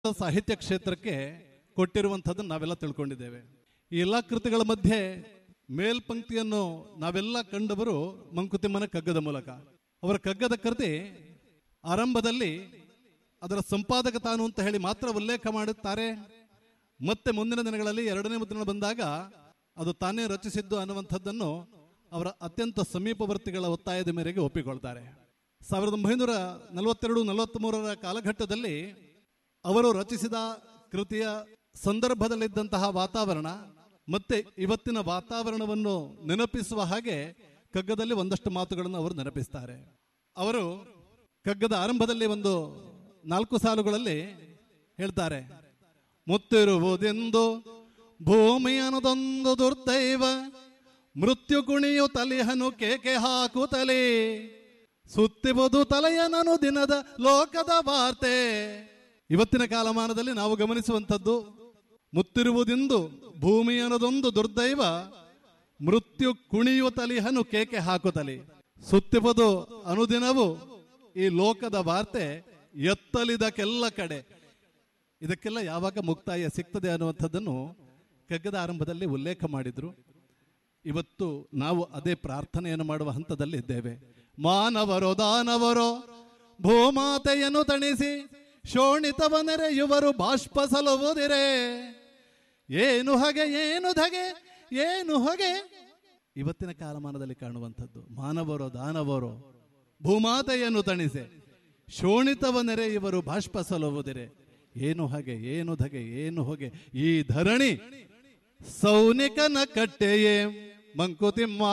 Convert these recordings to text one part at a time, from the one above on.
ಸಾಹಿತ್ಯ ಕ್ಷೇತ್ರಕ್ಕೆ ಕೊಟ್ಟಿರುವಂಥದ್ದನ್ನು ನಾವೆಲ್ಲ ತಿಳ್ಕೊಂಡಿದ್ದೇವೆ ಈ ಎಲ್ಲ ಕೃತಿಗಳ ಮಧ್ಯೆ ಮೇಲ್ಪಂಕ್ತಿಯನ್ನು ನಾವೆಲ್ಲ ಕಂಡವರು ಮಂಕುತಿಮ್ಮನ ಕಗ್ಗದ ಮೂಲಕ ಅವರ ಕಗ್ಗದ ಕೃತಿ ಆರಂಭದಲ್ಲಿ ಅದರ ಸಂಪಾದಕ ತಾನು ಅಂತ ಹೇಳಿ ಮಾತ್ರ ಉಲ್ಲೇಖ ಮಾಡುತ್ತಾರೆ ಮತ್ತೆ ಮುಂದಿನ ದಿನಗಳಲ್ಲಿ ಎರಡನೇ ಮುದ್ರಣ ಬಂದಾಗ ಅದು ತಾನೇ ರಚಿಸಿದ್ದು ಅನ್ನುವಂಥದ್ದನ್ನು ಅವರ ಅತ್ಯಂತ ಸಮೀಪವರ್ತಿಗಳ ಒತ್ತಾಯದ ಮೇರೆಗೆ ಒಪ್ಪಿಕೊಳ್ತಾರೆ ಸಾವಿರದ ಒಂಬೈನೂರ ನಲವತ್ತೆರಡು ನಲವತ್ತ್ಮೂರರ ಕಾಲಘಟ್ಟದಲ್ಲಿ ಅವರು ರಚಿಸಿದ ಕೃತಿಯ ಸಂದರ್ಭದಲ್ಲಿದ್ದಂತಹ ವಾತಾವರಣ ಮತ್ತೆ ಇವತ್ತಿನ ವಾತಾವರಣವನ್ನು ನೆನಪಿಸುವ ಹಾಗೆ ಕಗ್ಗದಲ್ಲಿ ಒಂದಷ್ಟು ಮಾತುಗಳನ್ನು ಅವರು ನೆನಪಿಸ್ತಾರೆ ಅವರು ಕಗ್ಗದ ಆರಂಭದಲ್ಲಿ ಒಂದು ನಾಲ್ಕು ಸಾಲುಗಳಲ್ಲಿ ಹೇಳ್ತಾರೆ ಮುತ್ತಿರುವುದೆಂದು ಭೂಮಿ ಅನ್ನೋದೊಂದು ದುರ್ದೈವ ಮೃತ್ಯು ಕುಣಿಯು ತಲಿಹನು ಕೇಕೆ ಹಾಕುತ್ತಲೇ ಸುತ್ತಿಬುದು ತಲೆಯನನು ದಿನದ ಲೋಕದ ವಾರ್ತೆ ಇವತ್ತಿನ ಕಾಲಮಾನದಲ್ಲಿ ನಾವು ಗಮನಿಸುವಂಥದ್ದು ಮುತ್ತಿರುವುದೆಂದು ಭೂಮಿ ಅನ್ನೋದೊಂದು ದುರ್ದೈವ ಮೃತ್ಯು ಕುಣಿಯುವ ತಲಿಹನು ಕೇಕೆ ಹಾಕುತ್ತಲಿ ಸುತ್ತಿಬುದು ಅನುದಿನವು ಈ ಲೋಕದ ವಾರ್ತೆ ಎತ್ತಲಿದಕ್ಕೆಲ್ಲ ಕಡೆ ಇದಕ್ಕೆಲ್ಲ ಯಾವಾಗ ಮುಕ್ತಾಯ ಸಿಗ್ತದೆ ಅನ್ನುವಂಥದ್ದನ್ನು ಕಗ್ಗದ ಆರಂಭದಲ್ಲಿ ಉಲ್ಲೇಖ ಮಾಡಿದ್ರು ಇವತ್ತು ನಾವು ಅದೇ ಪ್ರಾರ್ಥನೆಯನ್ನು ಮಾಡುವ ಹಂತದಲ್ಲಿ ಇದ್ದೇವೆ ಮಾನವರೋ ದಾನವರೋ ಭೂಮಾತೆಯನ್ನು ತಣಿಸಿ ಶೋಣಿತವ ನೆರೆಯುವರು ಬಾಷ್ಪ ಸಲುವುದಿರೆ ಏನು ಹಗೆ ಏನು ಧಗೆ ಏನು ಹೊಗೆ ಇವತ್ತಿನ ಕಾಲಮಾನದಲ್ಲಿ ಕಾಣುವಂಥದ್ದು ಮಾನವರೋ ದಾನವರೋ ಭೂಮಾತೆಯನ್ನು ತಣಿಸೆ ಶೋಣಿತವ ನೆರೆಯುವರು ಬಾಷ್ಪ ಸಲುವುದಿರೆ ಏನು ಹಾಗೆ ಏನು ಧಗೆ ಏನು ಹೊಗೆ ಈ ಧರಣಿ ಸೌನಿಕನ ಕಟ್ಟೆಯೇ ಮಂಕುತಿಮ್ಮ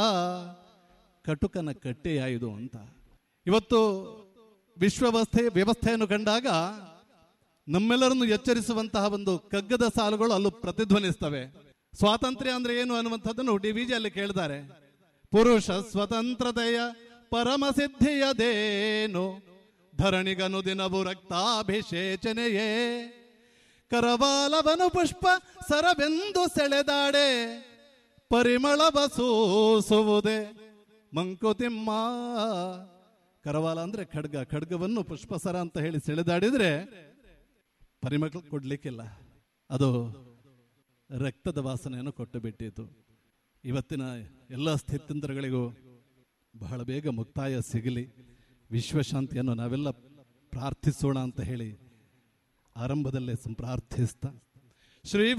ಕಟುಕನ ಕಟ್ಟೆಯಾಯುದು ಅಂತ ಇವತ್ತು ವಿಶ್ವವಸ್ಥೆ ವ್ಯವಸ್ಥೆಯನ್ನು ಕಂಡಾಗ ನಮ್ಮೆಲ್ಲರನ್ನು ಎಚ್ಚರಿಸುವಂತಹ ಒಂದು ಕಗ್ಗದ ಸಾಲುಗಳು ಅಲ್ಲೂ ಪ್ರತಿಧ್ವನಿಸ್ತವೆ ಸ್ವಾತಂತ್ರ್ಯ ಅಂದ್ರೆ ಏನು ಅನ್ನುವಂಥದ್ದನ್ನು ಡಿ ವಿಜಿ ಅಲ್ಲಿ ಕೇಳಿದ್ದಾರೆ ಪುರುಷ ಸ್ವತಂತ್ರತೆಯ ಪರಮ ಸಿದ್ಧಿಯದೇನು ಧರಣಿಗನು ದಿನವು ರಕ್ತಾಭಿಷೇಚನೆಯೇ ಕರವಾಲವನು ಪುಷ್ಪ ಸರವೆಂದು ಸೆಳೆದಾಡೆ ಪರಿಮಳವ ಸೂಸುವುದೇ ಮಂಕುತಿಮ್ಮ ಕರವಾಲ ಅಂದ್ರೆ ಖಡ್ಗ ಖಡ್ಗವನ್ನು ಪುಷ್ಪಸರ ಅಂತ ಹೇಳಿ ಸೆಳೆದಾಡಿದ್ರೆ ಪರಿಮಳ ಕೊಡ್ಲಿಕ್ಕಿಲ್ಲ ಅದು ರಕ್ತದ ವಾಸನೆಯನ್ನು ಕೊಟ್ಟು ಬಿಟ್ಟಿತು ಇವತ್ತಿನ ಎಲ್ಲ ಸ್ಥಿತ್ಯಂತರಗಳಿಗೂ ಬಹಳ ಬೇಗ ಮುಕ್ತಾಯ ಸಿಗಲಿ ವಿಶ್ವಶಾಂತಿಯನ್ನು ನಾವೆಲ್ಲ ಪ್ರಾರ್ಥಿಸೋಣ ಅಂತ ಹೇಳಿ ಆರಂಭದಲ್ಲೇ ಪ್ರಾರ್ಥಿಸ್ತಾ ಶ್ರೀ